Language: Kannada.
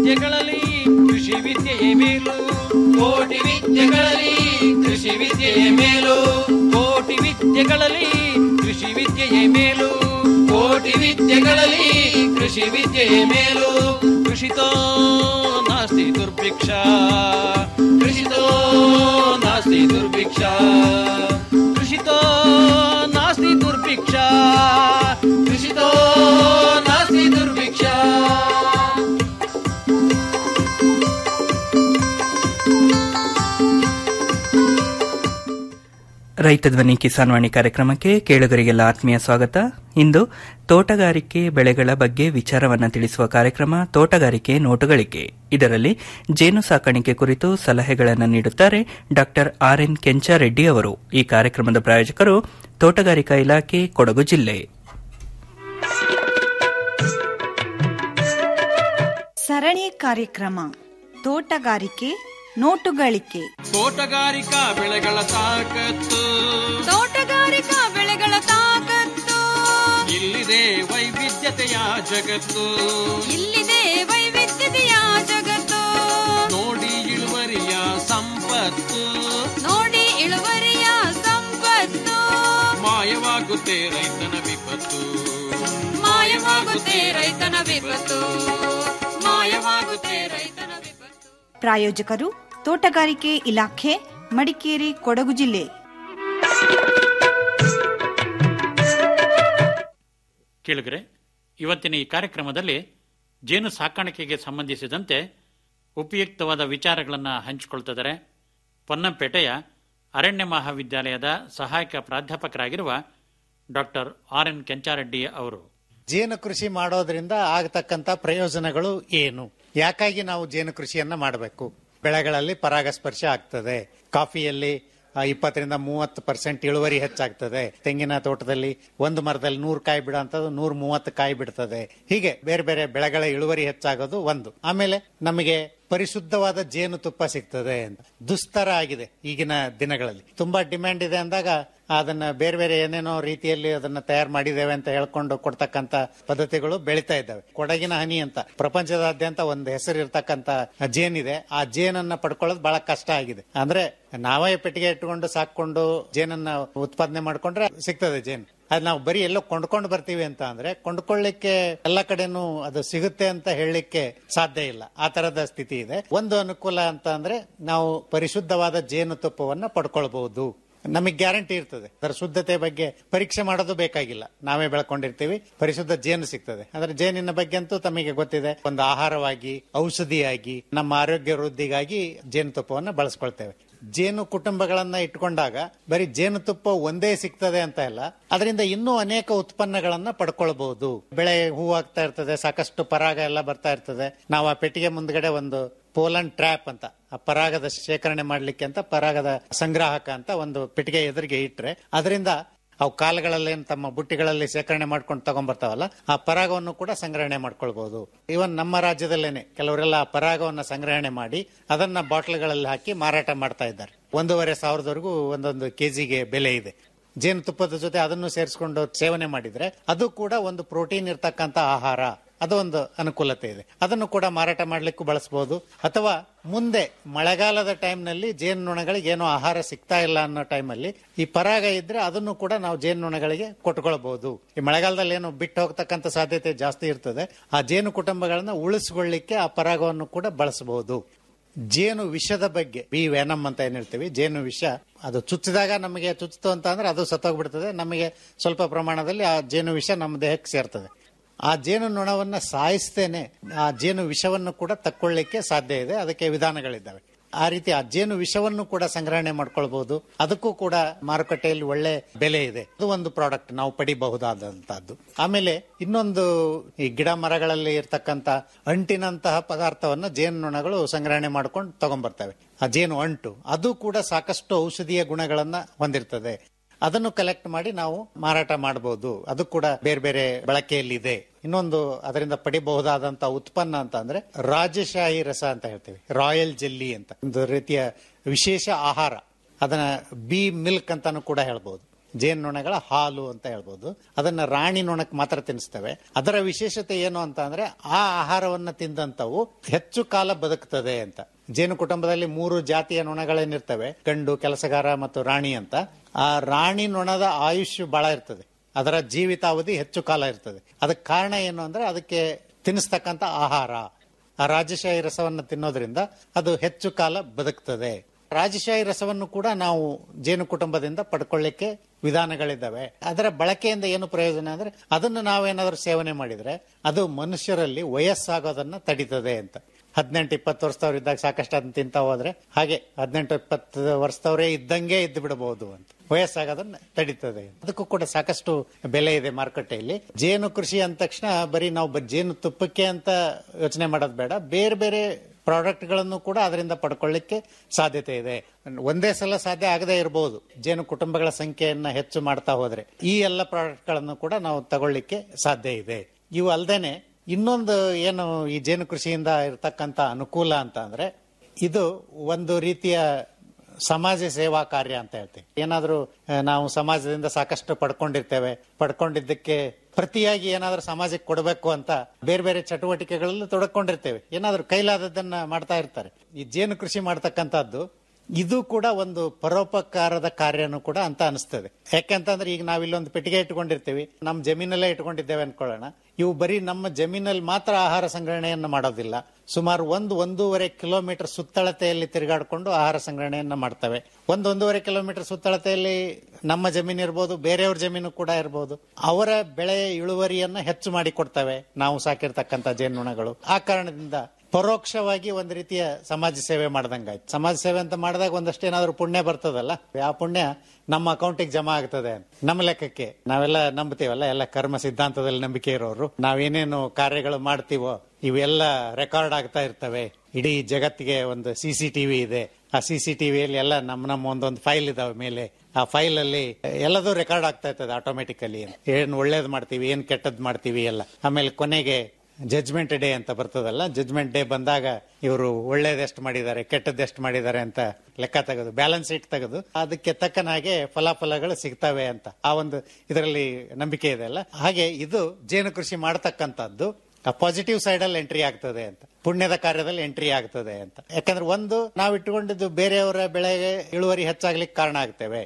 ವಿದ್ಯೆಗಳಲ್ಲಿ ಕೃಷಿ ವಿದ್ಯೆಯೇ ಮೇಲು ಕೋಟಿ ವಿದ್ಯೆಗಳಲ್ಲಿ ಕೃಷಿ ವಿದ್ಯೆಯೇ ಮೇಲು ಕೋಟಿ ವಿದ್ಯೆಗಳಲ್ಲಿ ಕೃಷಿ ವಿದ್ಯೆಯೇ ಮೇಲು ಕೋಟಿ ವಿದ್ಯೆಗಳಲ್ಲಿ ಕೃಷಿ ವಿದ್ಯೆಯೇ ಮೇಲು ಕೃಷಿತೋ ನಾಸ್ತಿ ದುರ್ಭಿಕ್ಷ ಕೃಷಿತೋ ನಾಸ್ತಿ ದುರ್ಭಿಕ್ಷ ಕೃಷಿತೋ ನಾಸ್ತಿ ದುರ್ಭಿಕ್ಷ ಕೃಷಿತೋ ನಾಸ್ತಿ ದುರ್ಭಿಕ್ಷ ರೈತ ಧ್ವನಿ ಕಿಸಾನ್ ವಾಣಿ ಕಾರ್ಯಕ್ರಮಕ್ಕೆ ಕೇಳುಗರಿಗೆಲ್ಲ ಆತ್ಮೀಯ ಸ್ವಾಗತ ಇಂದು ತೋಟಗಾರಿಕೆ ಬೆಳೆಗಳ ಬಗ್ಗೆ ವಿಚಾರವನ್ನು ತಿಳಿಸುವ ಕಾರ್ಯಕ್ರಮ ತೋಟಗಾರಿಕೆ ನೋಟುಗಳಿಕೆ ಇದರಲ್ಲಿ ಜೇನು ಸಾಕಾಣಿಕೆ ಕುರಿತು ಸಲಹೆಗಳನ್ನು ನೀಡುತ್ತಾರೆ ಡಾ ಆರ್ ಎನ್ ಕೆಂಚಾರೆಡ್ಡಿ ಅವರು ಈ ಕಾರ್ಯಕ್ರಮದ ಪ್ರಾಯೋಜಕರು ತೋಟಗಾರಿಕಾ ಇಲಾಖೆ ಕೊಡಗು ಜಿಲ್ಲೆ ಸರಣಿ ಕಾರ್ಯಕ್ರಮ ತೋಟಗಾರಿಕೆ ನೋಟುಗಳಿಕೆ ತೋಟಗಾರಿಕಾ ಬೆಳೆಗಳ ತಾಕತ್ತು ತೋಟಗಾರಿಕಾ ಬೆಳೆಗಳ ತಾಕತ್ತು ಇಲ್ಲಿದೆ ವೈವಿಧ್ಯತೆಯ ಜಗತ್ತು ಇಲ್ಲಿದೆ ವೈವಿಧ್ಯತೆಯ ಜಗತ್ತು ನೋಡಿ ಇಳುವರಿಯ ಸಂಪತ್ತು ನೋಡಿ ಇಳುವರಿಯ ಸಂಪತ್ತು ಮಾಯವಾಗುತ್ತೆ ರೈತನ ವಿಪತ್ತು ಮಾಯವಾಗುತ್ತೆ ರೈತನ ವಿಪತ್ತು ಮಾಯವಾಗುತ್ತೆ ರೈತನ ವಿಪತ್ತು ಪ್ರಾಯೋಜಕರು ತೋಟಗಾರಿಕೆ ಇಲಾಖೆ ಮಡಿಕೇರಿ ಕೊಡಗು ಜಿಲ್ಲೆ ಕೇಳಿದರೆ ಇವತ್ತಿನ ಈ ಕಾರ್ಯಕ್ರಮದಲ್ಲಿ ಜೇನು ಸಾಕಾಣಿಕೆಗೆ ಸಂಬಂಧಿಸಿದಂತೆ ಉಪಯುಕ್ತವಾದ ವಿಚಾರಗಳನ್ನು ಹಂಚಿಕೊಳ್ತಿದ್ದಾರೆ ಪೊನ್ನಂಪೇಟೆಯ ಅರಣ್ಯ ಮಹಾವಿದ್ಯಾಲಯದ ಸಹಾಯಕ ಪ್ರಾಧ್ಯಾಪಕರಾಗಿರುವ ಡಾಕ್ಟರ್ ಆರ್ ಎನ್ ಕೆಂಚಾರೆಡ್ಡಿ ಅವರು ಜೇನು ಕೃಷಿ ಮಾಡೋದ್ರಿಂದ ಆಗತಕ್ಕಂತ ಪ್ರಯೋಜನಗಳು ಏನು ಯಾಕಾಗಿ ನಾವು ಜೇನು ಕೃಷಿಯನ್ನ ಮಾಡಬೇಕು ಬೆಳೆಗಳಲ್ಲಿ ಪರಾಗಸ್ಪರ್ಶ ಆಗ್ತದೆ ಕಾಫಿಯಲ್ಲಿ ಆ, ಇಪ್ಪತ್ತರಿಂದ ಮೂವತ್ತು ಪರ್ಸೆಂಟ್ ಇಳುವರಿ ಹೆಚ್ಚಾಗ್ತದೆ ತೆಂಗಿನ ತೋಟದಲ್ಲಿ ಒಂದು ಮರದಲ್ಲಿ ನೂರು ಕಾಯಿ ಬಿಡೋಂಥದ್ದು ನೂರ ಮೂವತ್ತು ಕಾಯಿ ಬಿಡ್ತದೆ ಹೀಗೆ ಬೇರೆ ಬೇರೆ ಬೆಳೆಗಳ ಇಳುವರಿ ಹೆಚ್ಚಾಗೋದು ಒಂದು ಆಮೇಲೆ ನಮಗೆ ಪರಿಶುದ್ಧವಾದ ಜೇನುತುಪ್ಪ ಸಿಗ್ತದೆ ಅಂತ ದುಸ್ತರ ಆಗಿದೆ ಈಗಿನ ದಿನಗಳಲ್ಲಿ ತುಂಬಾ ಡಿಮ್ಯಾಂಡ್ ಇದೆ ಅಂದಾಗ ಅದನ್ನ ಬೇರೆ ಬೇರೆ ಏನೇನೋ ರೀತಿಯಲ್ಲಿ ಅದನ್ನ ತಯಾರು ಮಾಡಿದ್ದೇವೆ ಅಂತ ಹೇಳ್ಕೊಂಡು ಕೊಡ್ತಕ್ಕಂತ ಪದ್ಧತಿಗಳು ಬೆಳೀತಾ ಇದ್ದಾವೆ ಕೊಡಗಿನ ಹನಿ ಅಂತ ಪ್ರಪಂಚದಾದ್ಯಂತ ಒಂದು ಹೆಸರು ಇರ್ತಕ್ಕಂತ ಜೇನಿದೆ ಆ ಜೇನನ್ನ ಪಡ್ಕೊಳ್ಳೋದು ಬಹಳ ಕಷ್ಟ ಆಗಿದೆ ಅಂದ್ರೆ ನಾವೇ ಪೆಟ್ಟಿಗೆ ಇಟ್ಕೊಂಡು ಸಾಕೊಂಡು ಜೇನನ್ನ ಉತ್ಪಾದನೆ ಮಾಡ್ಕೊಂಡ್ರೆ ಸಿಗ್ತದೆ ಜೇನು ಅದ್ ನಾವು ಬರೀ ಎಲ್ಲೋ ಕೊಂಡ್ಕೊಂಡು ಬರ್ತೀವಿ ಅಂತ ಅಂದ್ರೆ ಕೊಂಡ್ಕೊಳ್ಳಿಕ್ಕೆ ಎಲ್ಲ ಕಡೆನೂ ಅದು ಸಿಗುತ್ತೆ ಅಂತ ಹೇಳಲಿಕ್ಕೆ ಸಾಧ್ಯ ಇಲ್ಲ ಆ ತರದ ಸ್ಥಿತಿ ಇದೆ ಒಂದು ಅನುಕೂಲ ಅಂತ ಅಂದ್ರೆ ನಾವು ಪರಿಶುದ್ಧವಾದ ಜೇನುತುಪ್ಪವನ್ನ ಪಡ್ಕೊಳ್ಬಹುದು ನಮಗೆ ಗ್ಯಾರಂಟಿ ಇರ್ತದೆ ಅದರ ಶುದ್ಧತೆ ಬಗ್ಗೆ ಪರೀಕ್ಷೆ ಮಾಡೋದು ಬೇಕಾಗಿಲ್ಲ ನಾವೇ ಬೆಳ್ಕೊಂಡಿರ್ತೀವಿ ಪರಿಶುದ್ಧ ಜೇನು ಸಿಗ್ತದೆ ಅಂದ್ರೆ ಜೇನಿನ ಬಗ್ಗೆ ಅಂತೂ ತಮಗೆ ಗೊತ್ತಿದೆ ಒಂದು ಆಹಾರವಾಗಿ ಔಷಧಿಯಾಗಿ ನಮ್ಮ ಆರೋಗ್ಯ ವೃದ್ಧಿಗಾಗಿ ಜೇನುತುಪ್ಪವನ್ನ ಬಳಸ್ಕೊಳ್ತೇವೆ ಜೇನು ಕುಟುಂಬಗಳನ್ನ ಇಟ್ಕೊಂಡಾಗ ಬರೀ ಜೇನುತುಪ್ಪ ಒಂದೇ ಸಿಗ್ತದೆ ಅಂತ ಇಲ್ಲ ಅದರಿಂದ ಇನ್ನೂ ಅನೇಕ ಉತ್ಪನ್ನಗಳನ್ನ ಪಡ್ಕೊಳ್ಬಹುದು ಬೆಳೆ ಹೂವಾಗ್ತಾ ಇರ್ತದೆ ಸಾಕಷ್ಟು ಪರಾಗ ಎಲ್ಲ ಬರ್ತಾ ಇರ್ತದೆ ನಾವು ಆ ಪೆಟ್ಟಿಗೆ ಮುಂದ್ಗಡೆ ಒಂದು ಪೋಲನ್ ಟ್ರ್ಯಾಪ್ ಅಂತ ಆ ಪರಾಗದ ಶೇಖರಣೆ ಮಾಡ್ಲಿಕ್ಕೆ ಅಂತ ಪರಾಗದ ಸಂಗ್ರಾಹಕ ಅಂತ ಒಂದು ಪೆಟ್ಟಿಗೆ ಎದುರಿಗೆ ಇಟ್ರೆ ಅದರಿಂದ ಅವು ಕಾಲುಗಳಲ್ಲಿ ಏನ್ ತಮ್ಮ ಬುಟ್ಟಿಗಳಲ್ಲಿ ಶೇಖರಣೆ ಮಾಡ್ಕೊಂಡು ತಗೊಂಡ್ಬರ್ತಾವಲ್ಲ ಆ ಪರಾಗವನ್ನು ಕೂಡ ಸಂಗ್ರಹಣೆ ಮಾಡ್ಕೊಳ್ಬಹುದು ಇವನ್ ನಮ್ಮ ರಾಜ್ಯದಲ್ಲೇನೆ ಕೆಲವರೆಲ್ಲ ಆ ಪರಾಗವನ್ನ ಸಂಗ್ರಹಣೆ ಮಾಡಿ ಅದನ್ನ ಬಾಟ್ಲ್ಗಳಲ್ಲಿ ಹಾಕಿ ಮಾರಾಟ ಮಾಡ್ತಾ ಇದ್ದಾರೆ ಒಂದೂವರೆ ಸಾವಿರದವರೆಗೂ ಒಂದೊಂದು ಕೆಜಿಗೆ ಬೆಲೆ ಇದೆ ಜೇನುತುಪ್ಪದ ಜೊತೆ ಅದನ್ನು ಸೇರಿಸ್ಕೊಂಡು ಸೇವನೆ ಮಾಡಿದ್ರೆ ಅದು ಕೂಡ ಒಂದು ಪ್ರೋಟೀನ್ ಇರ್ತಕ್ಕಂತ ಆಹಾರ ಅದು ಒಂದು ಅನುಕೂಲತೆ ಇದೆ ಅದನ್ನು ಕೂಡ ಮಾರಾಟ ಮಾಡ್ಲಿಕ್ಕೂ ಬಳಸಬಹುದು ಅಥವಾ ಮುಂದೆ ಮಳೆಗಾಲದ ಟೈಮ್ನಲ್ಲಿ ಜೇನುನೊಣಗಳಿಗೆ ಏನೋ ಆಹಾರ ಸಿಗ್ತಾ ಇಲ್ಲ ಅನ್ನೋ ಟೈಮಲ್ಲಿ ಈ ಪರಾಗ ಇದ್ರೆ ಅದನ್ನು ಕೂಡ ನಾವು ಜೇನುನೊಣಗಳಿಗೆ ಕೊಟ್ಕೊಳ್ಬಹುದು ಈ ಮಳೆಗಾಲದಲ್ಲಿ ಏನು ಬಿಟ್ಟು ಹೋಗ್ತಕ್ಕಂಥ ಸಾಧ್ಯತೆ ಜಾಸ್ತಿ ಇರ್ತದೆ ಆ ಜೇನು ಕುಟುಂಬಗಳನ್ನ ಉಳಿಸ್ಕೊಳ್ಳಿಕ್ಕೆ ಆ ಪರಾಗವನ್ನು ಕೂಡ ಬಳಸಬಹುದು ಜೇನು ವಿಷದ ಬಗ್ಗೆ ಬಿ ವೆನಮ್ ಅಂತ ಏನ್ ಹೇಳ್ತೀವಿ ಜೇನು ವಿಷ ಅದು ಚುಚ್ಚಿದಾಗ ನಮಗೆ ಚುಚ್ಚಿತು ಅಂತ ಅಂದ್ರೆ ಅದು ಸತ್ತೋಗ್ಬಿಡ್ತದೆ ನಮಗೆ ಸ್ವಲ್ಪ ಪ್ರಮಾಣದಲ್ಲಿ ಆ ಜೇನು ವಿಷ ನಮ್ಮ ದೇಹಕ್ಕೆ ಸೇರ್ತದೆ ಆ ಜೇನು ನೊಣವನ್ನ ಸಾಯಿಸ್ತೇನೆ ಆ ಜೇನು ವಿಷವನ್ನು ಕೂಡ ತಕ್ಕೊಳ್ಳಿಕ್ಕೆ ಸಾಧ್ಯ ಇದೆ ಅದಕ್ಕೆ ವಿಧಾನಗಳಿದ್ದಾವೆ ಆ ರೀತಿ ಆ ಜೇನು ವಿಷವನ್ನು ಕೂಡ ಸಂಗ್ರಹಣೆ ಮಾಡ್ಕೊಳ್ಬಹುದು ಅದಕ್ಕೂ ಕೂಡ ಮಾರುಕಟ್ಟೆಯಲ್ಲಿ ಒಳ್ಳೆ ಬೆಲೆ ಇದೆ ಅದು ಒಂದು ಪ್ರಾಡಕ್ಟ್ ನಾವು ಪಡಿಬಹುದಾದಂತಹದ್ದು ಆಮೇಲೆ ಇನ್ನೊಂದು ಈ ಗಿಡ ಮರಗಳಲ್ಲಿ ಇರ್ತಕ್ಕಂತ ಅಂಟಿನಂತಹ ಪದಾರ್ಥವನ್ನ ಜೇನು ನೊಣಗಳು ಸಂಗ್ರಹಣೆ ಮಾಡ್ಕೊಂಡು ತಗೊಂಡ್ಬರ್ತವೆ ಆ ಜೇನು ಅಂಟು ಅದು ಕೂಡ ಸಾಕಷ್ಟು ಔಷಧೀಯ ಗುಣಗಳನ್ನ ಹೊಂದಿರ್ತದೆ ಅದನ್ನು ಕಲೆಕ್ಟ್ ಮಾಡಿ ನಾವು ಮಾರಾಟ ಮಾಡಬಹುದು ಅದು ಕೂಡ ಬೇರೆ ಬೇರೆ ಬಳಕೆಯಲ್ಲಿದೆ ಇನ್ನೊಂದು ಅದರಿಂದ ಪಡಿಬಹುದಾದಂತ ಉತ್ಪನ್ನ ಅಂತ ಅಂದ್ರೆ ರಾಜಶಾಹಿ ರಸ ಅಂತ ಹೇಳ್ತೀವಿ ರಾಯಲ್ ಜೆಲ್ಲಿ ಅಂತ ಒಂದು ರೀತಿಯ ವಿಶೇಷ ಆಹಾರ ಅದನ್ನ ಬಿ ಮಿಲ್ಕ್ ಅಂತಾನು ಕೂಡ ಹೇಳ್ಬಹುದು ಜೇನುನೊಣಗಳ ಹಾಲು ಅಂತ ಹೇಳ್ಬೋದು ಅದನ್ನ ರಾಣಿ ನೊಣಕ್ಕೆ ಮಾತ್ರ ತಿನ್ನಿಸ್ತೇವೆ ಅದರ ವಿಶೇಷತೆ ಏನು ಅಂತ ಅಂದ್ರೆ ಆ ಆಹಾರವನ್ನ ತಿಂದಂತವು ಹೆಚ್ಚು ಕಾಲ ಬದುಕ್ತದೆ ಅಂತ ಜೇನು ಕುಟುಂಬದಲ್ಲಿ ಮೂರು ಜಾತಿಯ ನೊಣಗಳೇನಿರ್ತವೆ ಗಂಡು ಕೆಲಸಗಾರ ಮತ್ತು ರಾಣಿ ಅಂತ ಆ ರಾಣಿ ನೊಣದ ಆಯುಷ್ಯ ಬಹಳ ಇರ್ತದೆ ಅದರ ಜೀವಿತಾವಧಿ ಹೆಚ್ಚು ಕಾಲ ಇರ್ತದೆ ಅದಕ್ಕೆ ಕಾರಣ ಏನು ಅಂದ್ರೆ ಅದಕ್ಕೆ ತಿನ್ನಿಸ್ತಕ್ಕಂಥ ಆಹಾರ ಆ ರಾಜಶಾಹಿ ರಸವನ್ನು ತಿನ್ನೋದ್ರಿಂದ ಅದು ಹೆಚ್ಚು ಕಾಲ ಬದುಕ್ತದೆ ರಾಜಶಾಹಿ ರಸವನ್ನು ಕೂಡ ನಾವು ಜೇನು ಕುಟುಂಬದಿಂದ ಪಡ್ಕೊಳ್ಳಿಕ್ಕೆ ವಿಧಾನಗಳಿದ್ದಾವೆ ಅದರ ಬಳಕೆಯಿಂದ ಏನು ಪ್ರಯೋಜನ ಅಂದ್ರೆ ಅದನ್ನು ನಾವೇನಾದ್ರೂ ಸೇವನೆ ಮಾಡಿದ್ರೆ ಅದು ಮನುಷ್ಯರಲ್ಲಿ ವಯಸ್ಸಾಗೋದನ್ನ ತಡೀತದೆ ಅಂತ ಹದಿನೆಂಟು ಇಪ್ಪತ್ತು ವರ್ಷದವ್ರು ಇದ್ದಾಗ ಸಾಕಷ್ಟು ಅದನ್ನ ತಿಂತ ಹೋದ್ರೆ ಹಾಗೆ ಹದಿನೆಂಟು ಇಪ್ಪತ್ತು ವರ್ಷದವರೇ ಇದ್ದಂಗೆ ಇದ್ದು ಬಿಡಬಹುದು ಅಂತ ವಯಸ್ಸಾಗೋದನ್ನ ತಡೀತದೆ ಅದಕ್ಕೂ ಕೂಡ ಸಾಕಷ್ಟು ಬೆಲೆ ಇದೆ ಮಾರುಕಟ್ಟೆಯಲ್ಲಿ ಜೇನು ಕೃಷಿ ಅಂದ ತಕ್ಷಣ ಬರೀ ನಾವು ಬ- ಜೇನು ತುಪ್ಪಕ್ಕೆ ಅಂತ ಯೋಚನೆ ಮಾಡೋದು ಬೇಡ ಬೇರೆ ಬೇರೆ ಪ್ರಾಡಕ್ಟ್ಗಳನ್ನು ಕೂಡ ಅದರಿಂದ ಪಡ್ಕೊಳ್ಳಿಕ್ಕೆ ಸಾಧ್ಯತೆ ಇದೆ ಒಂದೇ ಸಲ ಸಾಧ್ಯ ಆಗದೇ ಇರಬಹುದು ಜೇನು ಕುಟುಂಬಗಳ ಸಂಖ್ಯೆಯನ್ನ ಹೆಚ್ಚು ಮಾಡ್ತಾ ಹೋದ್ರೆ ಈ ಎಲ್ಲ ಪ್ರಾಡಕ್ಟ್ಗಳನ್ನು ಕೂಡ ನಾವು ತಗೊಳ್ಳಿಕ್ಕೆ ಸಾಧ್ಯ ಇದೆ ಇವು ಅಲ್ದೇನೆ ಇನ್ನೊಂದು ಏನು ಈ ಜೇನು ಕೃಷಿಯಿಂದ ಇರತಕ್ಕಂತ ಅನುಕೂಲ ಅಂತ ಅಂದ್ರೆ ಇದು ಒಂದು ರೀತಿಯ ಸಮಾಜ ಸೇವಾ ಕಾರ್ಯ ಅಂತ ಹೇಳ್ತೀವಿ ಏನಾದ್ರೂ ಆ, ನಾವು ಸಮಾಜದಿಂದ ಸಾಕಷ್ಟು ಪಡ್ಕೊಂಡಿರ್ತೇವೆ ಪಡ್ಕೊಂಡಿದ್ದಕ್ಕೆ ಪ್ರತಿಯಾಗಿ ಏನಾದ್ರೂ ಸಮಾಜಕ್ಕೆ ಕೊಡಬೇಕು ಅಂತ ಬೇರೆ ಬೇರೆ ಚಟುವಟಿಕೆಗಳಲ್ಲಿ ತೊಡಕೊಂಡಿರ್ತೇವೆ ಏನಾದ್ರೂ ಕೈಲಾದದ್ದನ್ನ ಮಾಡ್ತಾ ಇರ್ತಾರೆ ಈ ಜೇನು ಕೃಷಿ ಮಾಡ್ತಕ್ಕಂಥದ್ದು ಇದು ಕೂಡ ಒಂದು ಪರೋಪಕಾರದ ಕಾರ್ಯನೂ ಕೂಡ ಅಂತ ಅನಿಸ್ತದೆ ಯಾಕೆಂತಂದ್ರೆ ಈಗ ನಾವ್ ಇಲ್ಲೊಂದು ಪೆಟ್ಟಿಗೆ ಇಟ್ಕೊಂಡಿರ್ತೀವಿ ನಮ್ಮ ಜಮೀನಲ್ಲೇ ಇಟ್ಕೊಂಡಿದ್ದೇವೆ ಅನ್ಕೊಳ್ಳೋಣ ಇವು ಬರೀ ನಮ್ಮ ಜಮೀನಲ್ಲಿ ಮಾತ್ರ ಆಹಾರ ಸಂಗ್ರಹಣೆಯನ್ನ ಮಾಡೋದಿಲ್ಲ ಸುಮಾರು ಒಂದು ಒಂದೂವರೆ ಕಿಲೋಮೀಟರ್ ಸುತ್ತಳತೆಯಲ್ಲಿ ತಿರುಗಾಡಿಕೊಂಡು ಆಹಾರ ಸಂಗ್ರಹಣೆಯನ್ನ ಮಾಡ್ತವೆ ಒಂದು ಒಂದೂವರೆ ಕಿಲೋಮೀಟರ್ ಸುತ್ತಳತೆಯಲ್ಲಿ ನಮ್ಮ ಜಮೀನು ಇರ್ಬೋದು ಬೇರೆಯವ್ರ ಜಮೀನು ಕೂಡ ಇರ್ಬೋದು ಅವರ ಬೆಳೆಯ ಇಳುವರಿಯನ್ನ ಹೆಚ್ಚು ಮಾಡಿ ಕೊಡ್ತವೆ ನಾವು ಸಾಕಿರ್ತಕ್ಕಂಥ ಜೇನುನೊಣಗಳು ಆ ಕಾರಣದಿಂದ ಪರೋಕ್ಷವಾಗಿ ಒಂದು ರೀತಿಯ ಸಮಾಜ ಸೇವೆ ಮಾಡ್ದಂಗಾಯ್ತು ಸಮಾಜ ಸೇವೆ ಅಂತ ಮಾಡಿದಾಗ ಒಂದಷ್ಟು ಏನಾದ್ರು ಪುಣ್ಯ ಬರ್ತದಲ್ಲ ಆ ಪುಣ್ಯ ನಮ್ಮ ಅಕೌಂಟಿಗೆ ಜಮಾ ಆಗ್ತದೆ ಅಂತ ನಮ್ಮ ಲೆಕ್ಕಕ್ಕೆ ನಾವೆಲ್ಲ ನಂಬ್ತೀವಲ್ಲ ಎಲ್ಲ ಕರ್ಮ ಸಿದ್ಧಾಂತದಲ್ಲಿ ನಂಬಿಕೆ ಇರೋರು ನಾವೇನೇನು ಕಾರ್ಯಗಳು ಮಾಡ್ತೀವೋ ಇವೆಲ್ಲ ರೆಕಾರ್ಡ್ ಆಗ್ತಾ ಇರ್ತವೆ ಇಡೀ ಜಗತ್ತಿಗೆ ಒಂದು ಸಿ ಸಿ ಟಿವಿ ಇದೆ ಆ ಸಿ ಸಿ ಟಿವಿಯಲ್ಲಿ ಎಲ್ಲ ನಮ್ಮ ನಮ್ಮ ಒಂದೊಂದು ಫೈಲ್ ಇದಾವೆ ಮೇಲೆ ಆ ಫೈಲ್ ಅಲ್ಲಿ ಎಲ್ಲದೂ ರೆಕಾರ್ಡ್ ಆಗ್ತಾ ಇರ್ತದೆ ಆಟೋಮೆಟಿಕಲಿ ಏನ್ ಒಳ್ಳೇದ್ ಮಾಡ್ತೀವಿ ಏನ್ ಕೆಟ್ಟದ್ ಮಾಡ್ತೀವಿ ಎಲ್ಲ ಆಮೇಲೆ ಕೊನೆಗೆ ಜಜ್ಮೆಂಟ್ ಡೇ ಅಂತ ಬರ್ತದಲ್ಲ ಜಜ್ಮೆಂಟ್ ಡೇ ಬಂದಾಗ ಇವರು ಒಳ್ಳೇದೆಷ್ಟು ಮಾಡಿದ್ದಾರೆ ಕೆಟ್ಟದ್ದೆಷ್ಟು ಮಾಡಿದ್ದಾರೆ ಅಂತ ಲೆಕ್ಕ ತೆಗೆದು ಬ್ಯಾಲೆನ್ಸ್ ಶೀಟ್ ತೆಗೆದು ಅದಕ್ಕೆ ತಕ್ಕನಾಗೆ ಫಲಾಫಲಗಳು ಸಿಗ್ತವೆ ಅಂತ ಆ ಒಂದು ಇದರಲ್ಲಿ ನಂಬಿಕೆ ಇದೆ ಅಲ್ಲ ಹಾಗೆ ಇದು ಜೇನು ಕೃಷಿ ಮಾಡತಕ್ಕಂಥದ್ದು ಪಾಸಿಟಿವ್ ಸೈಡ್ ಅಲ್ಲಿ ಎಂಟ್ರಿ ಆಗ್ತದೆ ಅಂತ ಪುಣ್ಯದ ಕಾರ್ಯದಲ್ಲಿ ಎಂಟ್ರಿ ಆಗ್ತದೆ ಅಂತ ಯಾಕಂದ್ರೆ ಒಂದು ನಾವು ಇಟ್ಟುಕೊಂಡಿದ್ದು ಬೇರೆಯವರ ಬೆಳೆಗೆ ಇಳುವರಿ ಹೆಚ್ಚಾಗ್ಲಿಕ್ಕೆ ಕಾರಣ ಆಗ್ತೇವೆ